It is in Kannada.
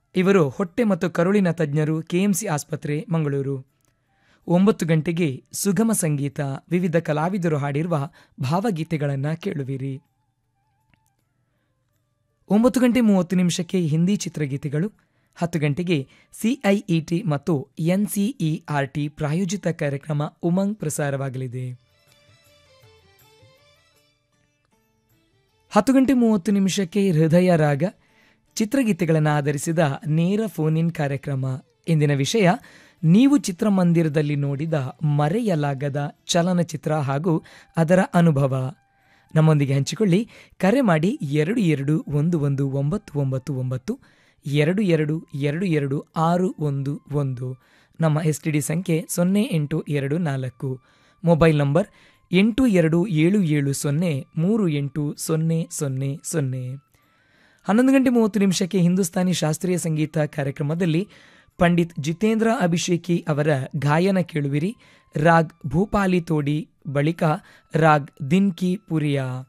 ಇವರು ಹೊಟ್ಟೆ ಮತ್ತು ಕರುಳಿನ ತಜ್ಞರು ಕೆಎಂಸಿ ಆಸ್ಪತ್ರೆ ಮಂಗಳೂರು ಒಂಬತ್ತು ಗಂಟೆಗೆ ಸುಗಮ ಸಂಗೀತ ವಿವಿಧ ಕಲಾವಿದರು ಹಾಡಿರುವ ಭಾವಗೀತೆಗಳನ್ನು ಕೇಳುವಿರಿ ಒಂಬತ್ತು ಗಂಟೆ ಮೂವತ್ತು ನಿಮಿಷಕ್ಕೆ ಹಿಂದಿ ಚಿತ್ರಗೀತೆಗಳು ಹತ್ತು ಗಂಟೆಗೆ ಸಿಐಇಟಿ ಮತ್ತು ಎನ್ಸಿಇಆರ್ಟಿ ಪ್ರಾಯೋಜಿತ ಕಾರ್ಯಕ್ರಮ ಉಮಂಗ್ ಪ್ರಸಾರವಾಗಲಿದೆ ಹತ್ತು ಗಂಟೆ ಮೂವತ್ತು ನಿಮಿಷಕ್ಕೆ ಹೃದಯ ರಾಗ ಚಿತ್ರಗೀತೆಗಳನ್ನು ಆಧರಿಸಿದ ನೇರ ಫೋನ್ ಇನ್ ಕಾರ್ಯಕ್ರಮ ಇಂದಿನ ವಿಷಯ ನೀವು ಚಿತ್ರಮಂದಿರದಲ್ಲಿ ನೋಡಿದ ಮರೆಯಲಾಗದ ಚಲನಚಿತ್ರ ಹಾಗೂ ಅದರ ಅನುಭವ ನಮ್ಮೊಂದಿಗೆ ಹಂಚಿಕೊಳ್ಳಿ ಕರೆ ಮಾಡಿ ಎರಡು ಎರಡು ಒಂದು ಒಂದು ಒಂಬತ್ತು ಒಂಬತ್ತು ಒಂಬತ್ತು ಎರಡು ಎರಡು ಎರಡು ಎರಡು ಆರು ಒಂದು ಒಂದು ನಮ್ಮ ಎಸ್ ಟಿ ಡಿ ಸಂಖ್ಯೆ ಸೊನ್ನೆ ಎಂಟು ಎರಡು ನಾಲ್ಕು ಮೊಬೈಲ್ ನಂಬರ್ ಎಂಟು ಎರಡು ಏಳು ಏಳು ಸೊನ್ನೆ ಮೂರು ಎಂಟು ಸೊನ್ನೆ ಸೊನ್ನೆ ಸೊನ್ನೆ ಹನ್ನೊಂದು ಗಂಟೆ ಮೂವತ್ತು ನಿಮಿಷಕ್ಕೆ ಹಿಂದೂಸ್ತಾನಿ ಶಾಸ್ತ್ರೀಯ ಸಂಗೀತ ಕಾರ್ಯಕ್ರಮದಲ್ಲಿ ಪಂಡಿತ್ ಜಿತೇಂದ್ರ ಅಭಿಷೇಕಿ ಅವರ ಗಾಯನ ಕೇಳುವಿರಿ ರಾಗ್ ಭೂಪಾಲಿ ತೋಡಿ ಬಳಿಕ ರಾಗ್ ದಿನ್ ಕಿ ಪುರಿಯಾ